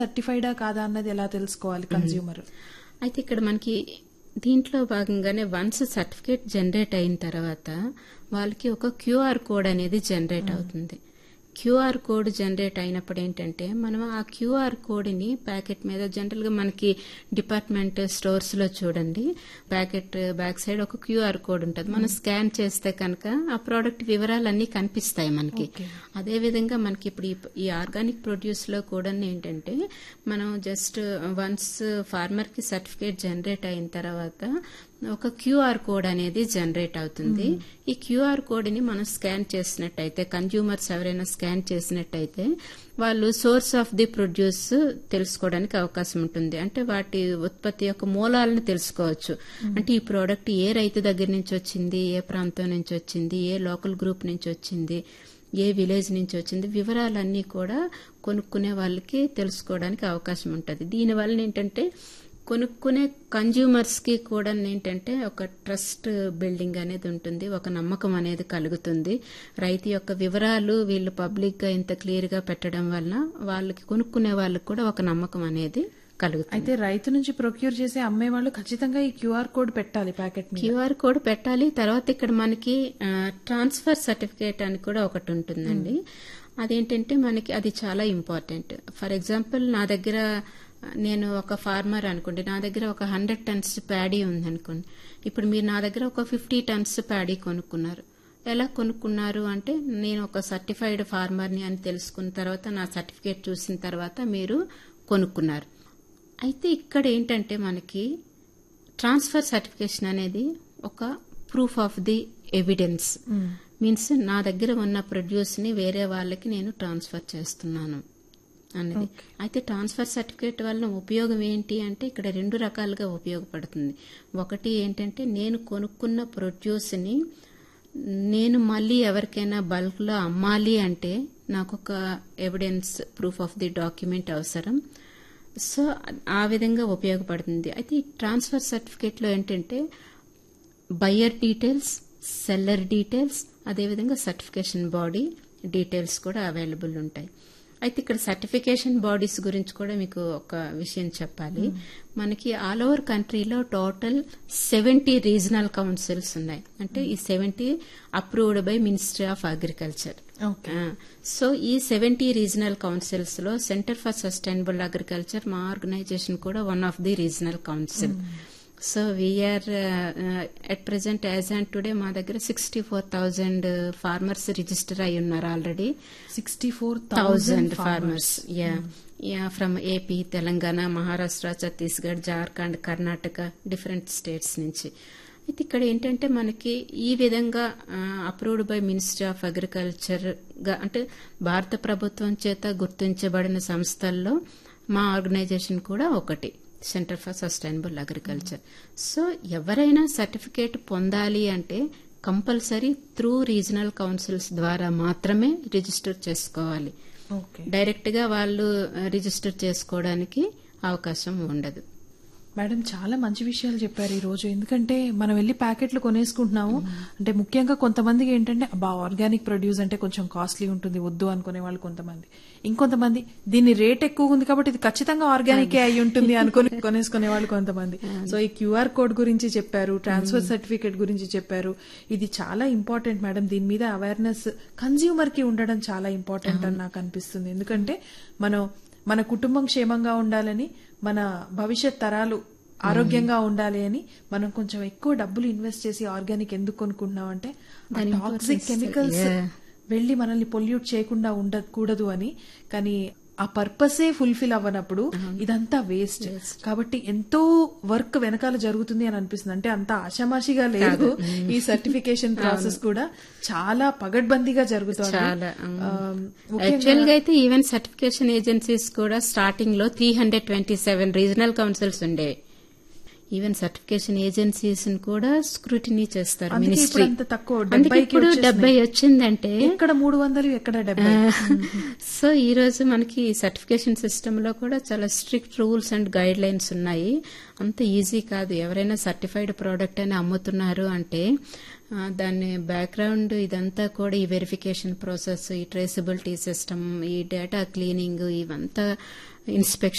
సర్టిఫైడా కాదా అన్నది ఎలా తెలుసుకోవాలి కన్స్యూమర్ అయితే ఇక్కడ మనకి దీంట్లో భాగంగానే వన్స్ సర్టిఫికేట్ జనరేట్ అయిన తర్వాత వాళ్ళకి ఒక క్యూఆర్ కోడ్ అనేది జనరేట్ అవుతుంది క్యూఆర్ కోడ్ జనరేట్ అయినప్పుడు ఏంటంటే మనం ఆ క్యూఆర్ కోడ్ని ప్యాకెట్ మీద జనరల్ గా మనకి డిపార్ట్మెంట్ స్టోర్స్ లో చూడండి ప్యాకెట్ బ్యాక్ సైడ్ ఒక క్యూఆర్ కోడ్ ఉంటుంది మనం స్కాన్ చేస్తే కనుక ఆ ప్రోడక్ట్ వివరాలన్నీ కనిపిస్తాయి మనకి అదే విధంగా మనకి ఇప్పుడు ఈ- ఈ ఆర్గానిక్ ప్రొడ్యూస్ లో కూడా ఏంటంటే మనం జస్ట్ వన్స్ ఫార్మర్ కి సర్టిఫికేట్ జనరేట్ అయిన తర్వాత ఒక క్యూఆర్ కోడ్ అనేది జనరేట్ అవుతుంది ఈ క్యూఆర్ కోడ్ ని మనం స్కాన్ చేసినట్టయితే కన్జ్యూమర్స్ ఎవరైనా స్కాన్ చేసినట్టయితే వాళ్ళు సోర్స్ ఆఫ్ ది ప్రొడ్యూస్ తెలుసుకోవడానికి అవకాశం ఉంటుంది అంటే వాటి ఉత్పత్తి యొక్క మూలాలను తెలుసుకోవచ్చు అంటే ఈ ప్రోడక్ట్ ఏ రైతు దగ్గర నుంచి వచ్చింది ఏ ప్రాంతం నుంచి వచ్చింది ఏ లోకల్ గ్రూప్ నుంచి వచ్చింది ఏ విలేజ్ నుంచి వచ్చింది వివరాలన్నీ కూడా కొనుక్కునే వాళ్ళకి తెలుసుకోవడానికి అవకాశం ఉంటుంది దీనివల్ల ఏంటంటే కొనుక్కునే కన్జ్యూమర్స్ కి కూడా ఏంటంటే ఒక ట్రస్ట్ బిల్డింగ్ అనేది ఉంటుంది ఒక నమ్మకం అనేది కలుగుతుంది రైతు యొక్క వివరాలు వీళ్ళు పబ్లిక్ గా ఇంత క్లియర్ గా పెట్టడం వలన వాళ్ళకి కొనుక్కునే వాళ్ళకి కూడా ఒక నమ్మకం అనేది కలుగుతుంది అయితే రైతు నుంచి ప్రొక్యూర్ చేసే అమ్మే వాళ్ళు ఖచ్చితంగా ఈ క్యూఆర్ కోడ్ పెట్టాలి ప్యాకెట్ మీద క్యూఆర్ కోడ్ పెట్టాలి తర్వాత ఇక్కడ మనకి ట్రాన్స్ఫర్ సర్టిఫికేట్ అని కూడా ఒకటి ఉంటుందండి అదేంటంటే మనకి అది చాలా ఇంపార్టెంట్ ఫర్ ఎగ్జాంపుల్ నా దగ్గర ఆ, నేను ఒక ఫార్మర్ అనుకోండి నా దగ్గర ఒక హండ్రెడ్ టన్స్ ప్యాడీ ఉందనుకోండి ఇప్పుడు మీరు నా దగ్గర ఒక ఫిఫ్టీ టన్స్ ప్యాడీ కొనుక్కున్నారు ఎలా కొనుక్కున్నారు అంటే నేను ఒక సర్టిఫైడ్ ఫార్మర్ని అని తెలుసుకున్న తర్వాత నా సర్టిఫికేట్ చూసిన తర్వాత మీరు కొనుక్కున్నారు అయితే ఇక్కడ ఏంటంటే మనకి ట్రాన్స్ఫర్ సర్టిఫికేషన్ అనేది ఒక proof of the evidence means నా దగ్గర ఉన్న ప్రొడ్యూస్ ని వేరే వాళ్ళకి నేను ట్రాన్స్ఫర్ చేస్తున్నాను అనేది అయితే ట్రాన్స్ఫర్ సర్టిఫికేట్ వలన ఉపయోగం ఏంటి అంటే ఇక్కడ రెండు రకాలుగా ఉపయోగపడుతుంది ఒకటి ఏంటంటే నేను కొనుక్కున్న ప్రొడ్యూస్ ని నేను మళ్ళీ ఎవరికైనా బల్క్ లో అమ్మాలి అంటే నాకు ఒక evidence proof of the document అవసరం సో ఆ విధంగా ఉపయోగపడుతుంది అయితే ఈ ట్రాన్స్ఫర్ సర్టిఫికేట్ లో ఏంటంటే బయ్యర్ డీటెయిల్స్ సెల్లర్ డీటెయిల్స్ అదేవిధంగా సర్టిఫికేషన్ బాడీ డీటెయిల్స్ కూడా అవైలబుల్ ఉంటాయి అయితే ఇక్కడ సర్టిఫికేషన్ బాడీస్ గురించి కూడా మీకు ఒక విషయం చెప్పాలి మనకి ఆల్ ఓవర్ కంట్రీలో టోటల్ సెవెంటీ రీజనల్ కౌన్సిల్స్ ఉన్నాయి అంటే ఈ seventy approved by ministry of agriculture okay so ఈ సెవెంటీ రీజనల్ కౌన్సిల్స్ లో సెంటర్ ఫర్ సస్టైనబుల్ అగ్రికల్చర్ మా ఆర్గనైజేషన్ కూడా one of the regional council so we are at present as and today మా దగ్గర sixty four thousand farmers register అయి ఉన్నారు already sixty four thousand farmers yeah yeah from AP Telangana Maharashtra Chhattisgarh Jharkhand Karnataka different states నుంచి అయితే ఇక్కడ ఏంటంటే మనకి ఈ విధంగా approved by ministry of agriculture గా అంటే భారత ప్రభుత్వం చేత గుర్తించబడిన సంస్థల్లో మా ఆర్గనైజేషన్ కూడా ఒకటి centre for sustainable agriculture so ఎవరైనా సర్టిఫికేట్ పొందాలి అంటే కంపల్సరీ త్రూ రీజనల్ కౌన్సిల్స్ ద్వారా మాత్రమే రిజిస్టర్ చేసుకోవాలి ఓకే డైరెక్ట్ గా వాళ్ళు ఆ, రిజిస్టర్ చేసుకోవడానికి అవకాశం ఉండదు మేడం చాలా మంచి విషయాలు చెప్పారు ఈ రోజు ఎందుకంటే మనం వెళ్ళి ప్యాకెట్లు కొనేసుకుంటున్నాము అంటే ముఖ్యంగా కొంతమందికి ఏంటంటే అబ్బా ఆర్గానిక్ ప్రొడ్యూస్ అంటే కొంచెం కాస్ట్లీ ఉంటుంది వద్దు అనుకునే వాళ్ళు కొంతమంది ఇంకొంతమంది దీని రేట్ ఎక్కువ ఉంది కాబట్టి ఇది ఖచ్చితంగా ఆర్గానిక్ అయి ఉంటుంది అనుకుని కొనేసుకునే వాళ్ళు కొంతమంది సో ఈ క్యూఆర్ కోడ్ గురించి చెప్పారు ట్రాన్స్ఫర్ సర్టిఫికేట్ గురించి చెప్పారు ఇది చాలా ఇంపార్టెంట్ మేడం దీని మీద అవేర్నెస్ కన్స్యూమర్ కి ఉండడం చాలా ఇంపార్టెంట్ అని నాకు అనిపిస్తుంది ఎందుకంటే మనం మన కుటుంబం క్షేమంగా ఉండాలని మన భవిష్యత్ తరాలు ఆరోగ్యంగా ఉండాలి అని మనం కొంచెం ఎక్కువ డబ్బులు ఇన్వెస్ట్ చేసి ఆర్గానిక్ ఎందుకు కొనుక్కుంటున్నాం అంటే దాని టాక్సిక్ importance, కెమికల్స్ yeah. వెళ్లి మనల్ని పొల్యూట్ చేయకుండా ఉండకూడదు అని కానీ ఆ పర్పసే ఫుల్ఫిల్ అవ్వనప్పుడు ఇదంతా వేస్ట్ కాబట్టి ఎంతో వర్క్ వెనకాల జరుగుతుంది అని అనిపిస్తుంది అంటే అంత ఆషామాషిగా లేదు ఈ సర్టిఫికేషన్ ప్రాసెస్ కూడా చాలా పగడ్బందీగా జరుగుతుంది చాలా ఆ, యాక్చువల్ గా అయితే ఈవెన్ సర్టిఫికేషన్ ఏజెన్సీస్ కూడా స్టార్టింగ్ లో three hundred twenty seven regional councils ఉండేవి ఈవెన్ సర్టిఫికేషన్ ఏజెన్సీస్ కూడా స్క్రూటినీ చేస్తారు అందుకే ఇప్పుడు మినిస్ట్రీ అంత తక్కువ, అందుకే 70 కి ఇప్పుడు వచ్చేసినాయి. డెబ్బై వచ్చిందంటే ఎక్కడ మూడు వందలు ఎక్కడ డెబ్బై సో ఈ రోజు మనకి సర్టిఫికేషన్ సిస్టమ్ లో కూడా చాలా strict rules and guidelines ఉన్నాయి అంత ఈజీ కాదు ఎవరైనా సర్టిఫైడ్ ప్రోడక్ట్ అని అమ్ముతున్నారు అంటే ఆ, దాని బ్యాక్గ్రౌండ్ ఇదంతా కూడా ఈ వెరిఫికేషన్ ప్రాసెస్ ఈ ట్రేసబిలిటీ సిస్టమ్ ఈ డేటా క్లీనింగ్ ఇవంతా ఇన్స్పెక్షన్